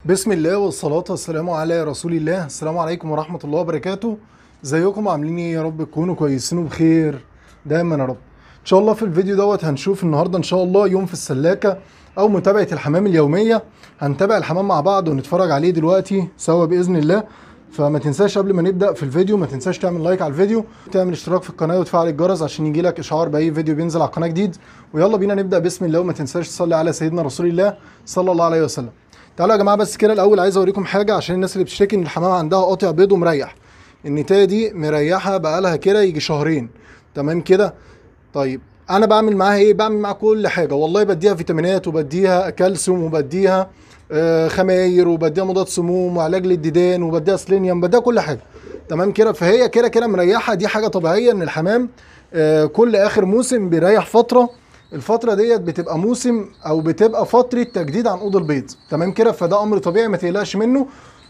بسم الله والصلاة والسلام على رسول الله السلام عليكم ورحمة الله وبركاته ازيكم عاملين ايه يا رب تكونوا كويسين وبخير دايما يا رب ان شاء الله في الفيديو دوت هنشوف النهارده ان شاء الله يوم في السلاكة او متابعة الحمام اليومية هنتابع الحمام مع بعض ونتفرج عليه دلوقتي سوا باذن الله فما تنساش قبل ما نبدا في الفيديو ما تنساش تعمل لايك على الفيديو تعمل اشتراك في القناه وتفعل الجرس عشان يجي لك اشعار باي فيديو بينزل على القناه جديد ويلا بينا نبدا بسم الله وما تنساش تصلي على سيدنا رسول الله صلى الله عليه وسلم تعالوا يا جماعه بس كده الاول عايز اوريكم حاجه عشان الناس اللي بتشتكي ان الحمام عندها قاطع بيض ومريح النتايه دي مريحه بقالها كده يجي شهرين تمام كده طيب انا بعمل معاها ايه بعمل معاها كل حاجه والله بديها فيتامينات وبديها كالسيوم وبديها آه، خماير وبديها مضاد سموم وعلاج للديدان وبديها سلينيوم بديها كل حاجه تمام كده فهي كده كده مريحه دي حاجه طبيعيه ان الحمام آه، كل اخر موسم بيريح فتره الفتره ديت بتبقى موسم او بتبقى فتره تجديد عنقود البيض تمام كده فده امر طبيعي ما تقلقش منه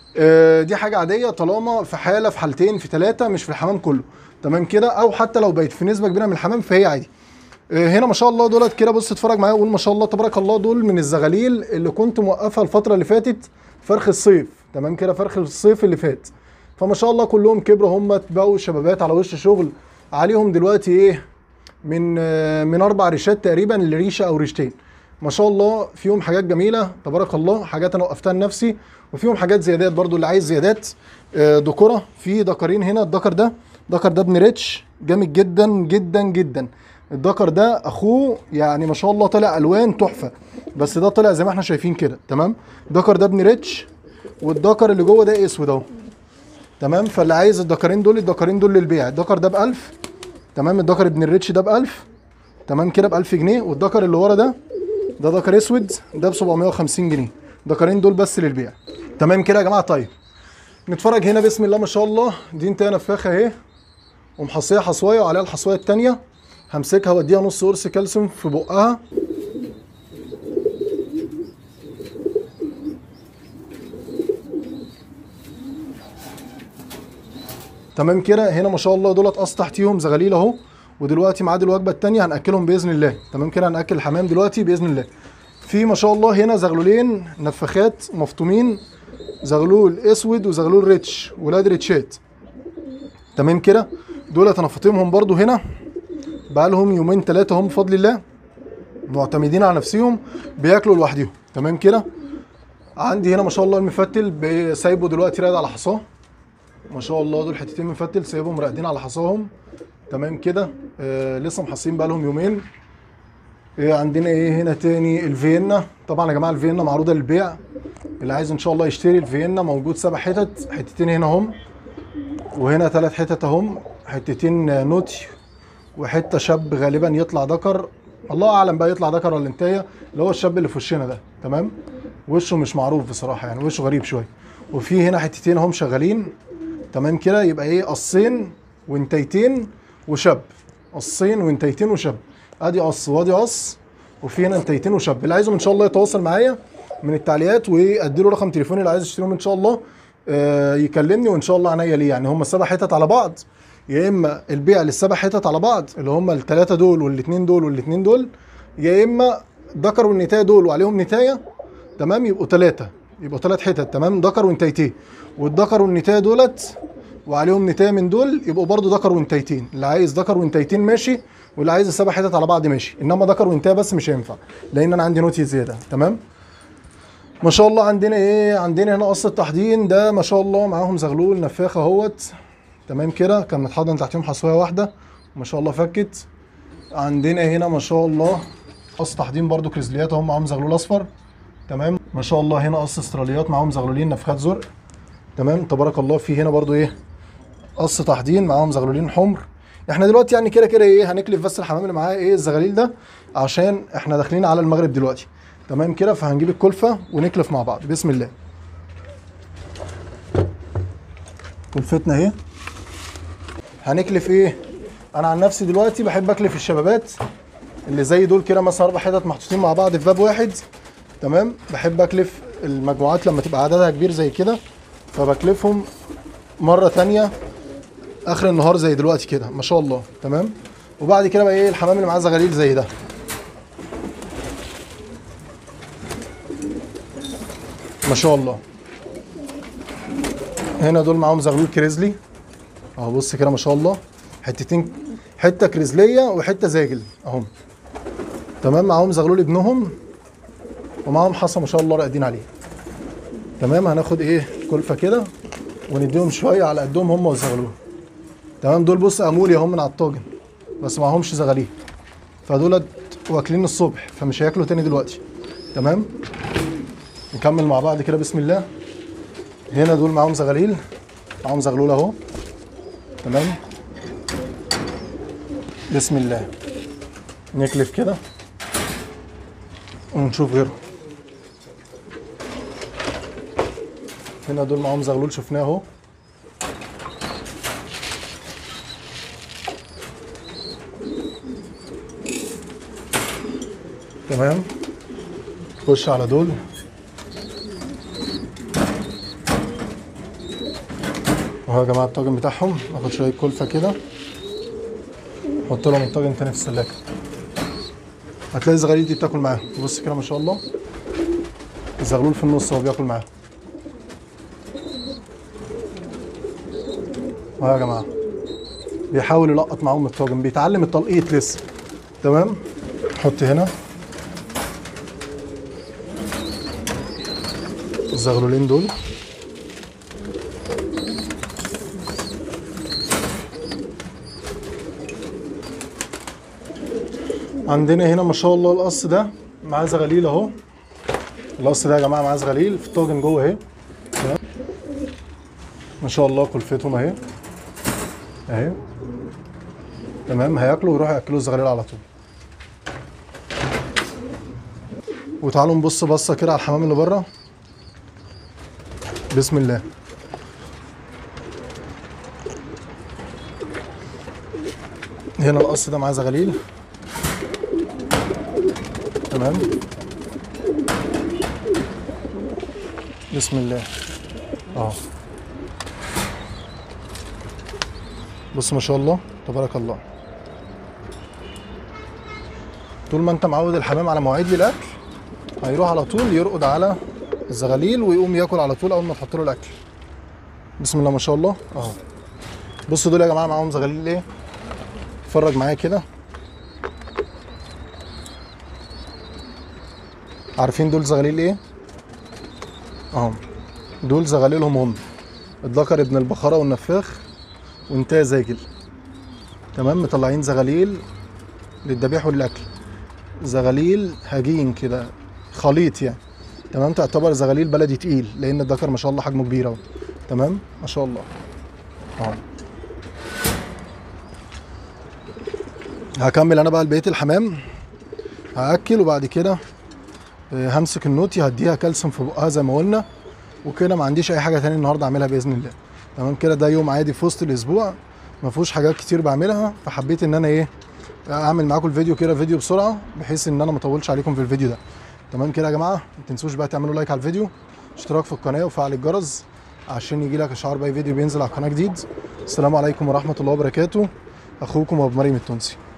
آه، دي حاجه عاديه طالما في حاله في حالتين في ثلاثه مش في الحمام كله تمام كده او حتى لو بقت في نسبه كبيره من الحمام فهي عادي آه، هنا ما شاء الله دولت كده بص اتفرج معايا وقول ما شاء الله تبارك الله دول من الزغاليل اللي كنت موقفها الفتره اللي فاتت فرخ الصيف تمام كده فرخ الصيف اللي فات فما شاء الله كلهم كبروا هم بقوا شبابات على وش شغل عليهم دلوقتي ايه من آه، من اربع ريشات تقريبا لريشه او ريشتين ما شاء الله فيهم حاجات جميله تبارك الله حاجات انا وقفتها لنفسي وفيهم حاجات زيادات برضو اللي عايز زيادات آه، دكره في دكرين هنا الدكر ده دكر ده ابن ريتش جامد جدا جدا جدا الدكر ده اخوه يعني ما شاء الله طلع الوان تحفه بس ده طلع زي ما احنا شايفين كده تمام الدكر ده ابن ريتش والدكر اللي جوه ده اسود اهو تمام فاللي عايز الدكرين دول الدكرين دول للبيع الدكر ده ب 1000 تمام الدكر ابن الريتش ده ب 1000 تمام كده ب 1000 جنيه والدكر اللي ورا ده ده دكر اسود ده ب 750 جنيه الدكرين دول بس للبيع تمام كده يا جماعه طيب نتفرج هنا بسم الله ما شاء الله دي انت نفاخه اهي ومحصيه حصوايه وعليها الحصوايه التانيه همسكها واديها نص قرص كالسيوم في بقها تمام كده هنا ما شاء الله دولت قص تحتيهم زغاليل اهو ودلوقتي ميعاد الوجبه الثانيه هناكلهم باذن الله تمام كده هناكل الحمام دلوقتي باذن الله في ما شاء الله هنا زغلولين نفاخات مفطومين زغلول اسود وزغلول ريتش ولاد ريتشات تمام كده دولت انا فاطمهم برضو هنا بقالهم يومين ثلاثه هم بفضل الله معتمدين على نفسهم بياكلوا لوحدهم تمام كده عندي هنا ما شاء الله المفتل ب- سايبه دلوقتي راقد على حصاه ما شاء الله دول حتتين مفتل سايبهم راقدين على حصاهم تمام كده آه لسه محصين بقالهم يومين إيه عندنا ايه هنا تاني الفيينا طبعا يا جماعه الفيينا معروضه للبيع اللي عايز ان شاء الله يشتري الفيينا موجود سبع حتت حتتين هنا هم وهنا ثلاث حتت اهم حتتين آه، نوتي وحته شاب غالبا يطلع ذكر الله اعلم بقى يطلع ذكر ولا انتايه اللي هو الشاب اللي في وشنا ده تمام وشه مش معروف بصراحه يعني وشه غريب شويه وفي هنا حتتين هم شغالين تمام كده يبقى ايه قصين وانتيتين وشاب قصين وانتيتين وشاب ادي قص وادي قص وفي هنا انتيتين وشاب اللي عايزهم ان شاء الله يتواصل معايا من التعليقات وادي له رقم تليفوني اللي عايز يشتريهم ان شاء الله آه يكلمني وان شاء الله عينيا ليه يعني هم السبع حتت على بعض يا اما البيع للسبع حتت على بعض اللي هم الثلاثه دول والاثنين دول والاثنين دول يا اما ذكر والنتايه دول وعليهم نتايه تمام يبقوا ثلاثه يبقوا ثلاث حتت تمام ذكر وانتيتين والذكر والنتايه دولت وعليهم نتايه من دول يبقوا برضو ذكر وانتيتين اللي عايز ذكر وانتيتين ماشي واللي عايز السبع حتت على بعض ماشي انما ذكر وانتايه بس مش هينفع لان انا عندي نوتي زياده تمام ما شاء الله عندنا ايه عندنا هنا قص التحضين ده ما شاء الله معاهم زغلول نفاخه اهوت تمام كده كان متحضن تحتهم حصويه واحده ما شاء الله فكت عندنا هنا ما شاء الله قص تحضين برضو كريزليات اهم معاهم زغلول اصفر تمام ما شاء الله هنا قص استراليات معاهم زغلولين نفخات زرق تمام تبارك الله في هنا برضو ايه قص تحضين معاهم زغلولين حمر احنا دلوقتي يعني كده كده ايه هنكلف بس الحمام اللي معاه ايه الزغاليل ده عشان احنا داخلين على المغرب دلوقتي تمام كده فهنجيب الكلفه ونكلف مع بعض بسم الله كلفتنا اهي هنكلف ايه انا عن نفسي دلوقتي بحب اكلف الشبابات اللي زي دول كده مثلا اربع حتت محطوطين مع بعض في باب واحد تمام بحب اكلف المجموعات لما تبقى عددها كبير زي كده فبكلفهم مره تانية اخر النهار زي دلوقتي كده ما شاء الله تمام وبعد كده بقى ايه الحمام اللي معاه زغاليل زي ده ما شاء الله هنا دول معاهم زغلول كريزلي اهو بص كده ما شاء الله حتتين حته كريزليه وحته زاجل اهم تمام معاهم زغلول ابنهم ومعاهم حصى ما شاء الله راقدين عليه تمام هناخد ايه كلفه كده ونديهم شويه على قدهم هم والزغلول تمام دول بص امولي هم من على الطاجن بس معاهمش زغاليل فدولت واكلين الصبح فمش هياكلوا تاني دلوقتي تمام نكمل مع بعض كده بسم الله هنا دول معاهم زغاليل معاهم زغلول اهو تمام بسم الله نكلف كده ونشوف غيره هنا دول معاهم زغلول شفناه اهو تمام خش على دول اهو يا جماعه الطاجن بتاعهم ناخد شويه كلفه كده نحط لهم الطاجن تاني في السلاكه هتلاقي الزغاليل دي بتاكل معاهم بص كده ما شاء الله الزغلول في النص هو بياكل معاهم اهو يا جماعه بيحاول يلقط معاهم الطاجن بيتعلم التلقيط لسه تمام حط هنا الزغلولين دول عندنا هنا ما شاء الله القص ده معاه زغاليل اهو القص ده يا جماعه معاه زغاليل في الطاجن جوه اهي تمام؟ ما شاء الله كلفتهم اهي اهي تمام هياكلوا ويروحوا ياكلوا الزغاليل على طول وتعالوا نبص بصه كده على الحمام اللي بره بسم الله هنا القص ده معاه زغاليل تمام بسم الله اه بص ما شاء الله تبارك الله طول ما انت معود الحمام على مواعيد للاكل هيروح على طول يرقد على الزغاليل ويقوم ياكل على طول اول ما تحط له الاكل بسم الله ما شاء الله اهو بصوا دول يا جماعه معاهم زغاليل ايه اتفرج معايا كده عارفين دول زغاليل ايه اهو دول زغاليلهم هم الذكر ابن البخره والنفاخ وانتهى زاجل تمام مطلعين زغاليل للذبيح والاكل زغاليل هجين كده خليط يعني تمام تعتبر زغاليل بلدي تقيل لان الذكر ما شاء الله حجمه كبير اهو تمام ما شاء الله اهو هكمل انا بقى لبقيه الحمام هاكل وبعد كده آه، همسك النوتي هديها كالسيوم في بقها زي ما قلنا وكده ما عنديش اي حاجه تاني النهارده اعملها باذن الله تمام كده ده يوم عادي في وسط الاسبوع ما فيهوش حاجات كتير بعملها فحبيت ان انا ايه اعمل معاكم الفيديو كده فيديو بسرعه بحيث ان انا ما اطولش عليكم في الفيديو ده تمام كده يا جماعه ما تنسوش بقى تعملوا لايك على الفيديو اشتراك في القناه وفعل الجرس عشان يجي لك اشعار باي فيديو بينزل على القناه جديد السلام عليكم ورحمه الله وبركاته اخوكم ابو مريم التونسي